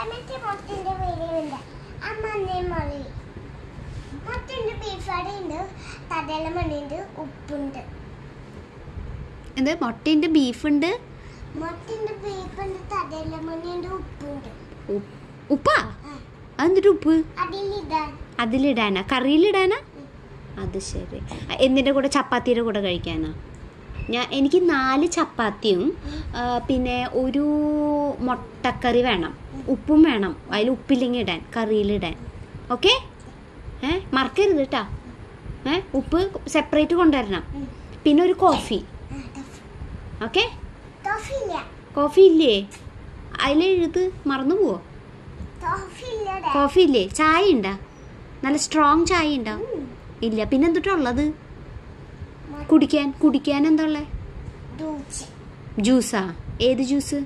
എന്നിട്ട് മുട്ടിന്റെ പേരുണ്ട് അമ്മന്നേ മളി മുട്ടിന്റെ ബീഫാടെ ഉണ്ട് തടയില മണിയുണ്ട് ഉപ്പുണ്ട് എന്ത് മുട്ടയുണ്ട് ബീഫുണ്ട് മുട്ടിന്റെ ബീഫുണ്ട് തടയില മണിയുണ്ട് ഉപ്പുണ്ട് ഉപ്പ്- ഉപ്പാ അതെന്തിട്ട് ഉപ്പ് അതിലിടാൻ അതിലിടാനാ കറിയിലിടാനാ അത് ശരി അ, എന്തിൻ്റെ കൂടെ ചപ്പാത്തിയുടെ കൂടെ കഴിക്കാനാ ഞാൻ എനിക്ക് നാല് ചപ്പാത്തിയും ആ, പിന്നെ ഒരു മുട്ടക്കറി വേണം ഉപ്പും വേണം അതിൽ ഉപ്പില്ലെങ്കിൽ ഇടാൻ കറിയിലിടാൻ ഓക്കെ ഏ മറക്കരുത് കേട്ടാ ഏ ഉപ്പ് സെപ്പറേറ്റ് കൊണ്ടുവരണം പിന്നെ ഒരു കോഫി ഓക്കെ ടോഫില്ല കോഫി ഇല്ലേ അതിലെഴുത് മറന്നു പോവോ ടോഫില്ലടെ കോഫി ഇല്ലേ ചായ ഉണ്ടാ നല്ല സ്ട്രോങ് ചായ ഉണ്ടാ ഇല്ല പിന്നെ എന്തുട്ടാ ഉള്ളത് കുടിക്കാൻ കുടിക്കാൻ എന്താ ഉള്ളത് ദൂച്ച് ജ്യൂസാ ഏത് ജ്യൂസ്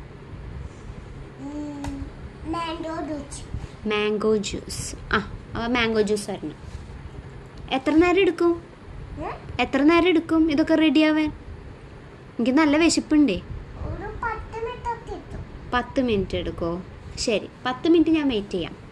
മാംഗോ ദൂച്ച് മാംഗോ ജ്യൂസ് ആ അപ്പോൾ മാംഗോ ജ്യൂസ് വരണം എത്ര നേരം എടുക്കും എത്ര നേരം എടുക്കും ഇതൊക്കെ റെഡി ആവാൻ എനിക്ക് നല്ല വിശപ്പുണ്ടേ ഒരു പത്ത് മിനിറ്റ് എത്തും പത്ത് മിനിറ്റ് എടുക്കുമോ ശരി പത്ത് മിനിറ്റ് ഞാൻ വെയിറ്റ് ചെയ്യാം